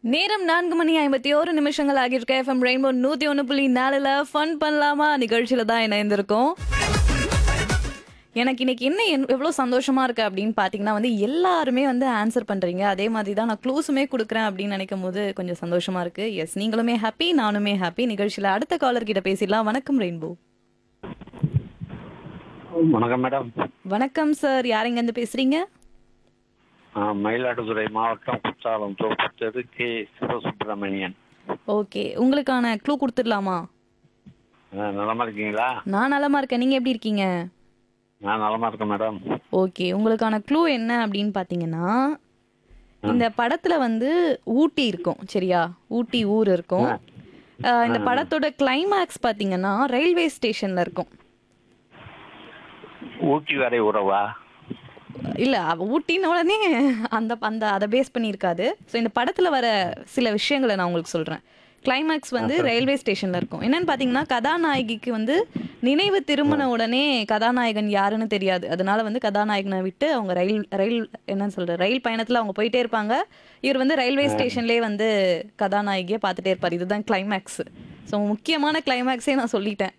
நேரம் நான்கு மணி ஐம்பத்தி ஒரு நிமிஷங்கள் ஆகியிருக்க எஃப்எம் ரெயின்போ நூத்தி ஒன்று புள்ளி நாலுல ஃபன் பண்ணலாமா நிகழ்ச்சியில தான் இணைந்திருக்கோம் எனக்கு இன்னைக்கு என்ன என்- எவ்வளவு சந்தோஷமா இருக்கு அப்படின்னு பாத்தீங்கன்னா வந்து எல்லாருமே வந்து ஆன்சர் பண்றீங்க அதே மாதிரி தான் நான் க்ளூஸுமே கொடுக்குறேன் அப்படின்னு நினைக்கும் போது கொஞ்சம் சந்தோஷமா இருக்கு எஸ் நீங்களுமே ஹாப்பி நானுமே ஹாப்பி நிகழ்ச்சியில அடுத்த காலர் கிட்ட பேசிடலாம் வணக்கம் ரெயின்போ வணக்கம் மேடம் வணக்கம் சார் யாருங்க இருந்து பேசுறீங்க ஆ, மயிலாடுதுறை மாவட்டம் குற்றாலம் தோப்பத்தது கே சிவசுப்பிரமணியன் ஓகே உங்களுக்கான க்ளூ கொடுத்துடலாமா ஆ, நலமா இருக்கீங்களா நான் நலமா இருக்கேன் நீங்க எப்படி இருக்கீங்க நான் நலமா இருக்கேன் மேடம் ஓகே உங்களுக்கான க்ளூ என்ன அப்படின்னு பார்த்தீங்கன்னா இந்த படத்துல வந்து ஊட்டி இருக்கும் சரியா ஊட்டி ஊர் இருக்கும் அஹ் இந்த படத்தோட கிளைமேக்ஸ் பார்த்தீங்கன்னா ரயில்வே ஸ்டேஷன்ல இருக்கும் ஊட்டி வரை உறவா இல்ல அவ ஊட்டின உடனே அந்த அந்த அதை பேஸ் பண்ணி இருக்காது ஸோ இந்த படத்துல வர சில விஷயங்களை நான் உங்களுக்கு சொல்றேன் கிளைமேக்ஸ் வந்து ரயில்வே ஸ்டேஷன்ல இருக்கும் என்னன்னு பாத்தீங்கன்னா கதாநாயகிக்கு வந்து நினைவு திரும்பின உடனே கதாநாயகன் யாருன்னு தெரியாது அதனால வந்து கதாநாயகனை விட்டு அவங்க ரயில் ரயில் என்னன்னு சொல்ற ரயில் பயணத்துல அவங்க போயிட்டே இருப்பாங்க இவர் வந்து ரயில்வே ஸ்டேஷன்லயே வந்து கதாநாயகியை பார்த்துட்டே இருப்பார் இதுதான் கிளைமேக்ஸ் ஸோ முக்கியமான கிளைமேக்ஸே நான் சொல்லிட்டேன்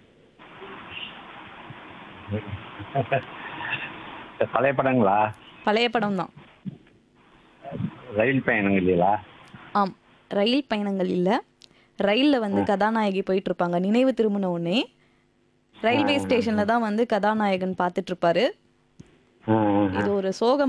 பழைய படங்களா பழைய படம் தான் ரயில் பயணங்கள் இல்லையா ஆம் ரயில் பயணங்கள் இல்ல ரயில்ல வந்து கதாநாயகி போயிட்டு இருப்பாங்க நினைவு திரும்பின உடனே ரயில்வே ஸ்டேஷன்ல தான் வந்து கதாநாயகன் பார்த்துட்டு இருப்பாரு ஆ, ஆ, ஆ. இது ஒரு சோகம்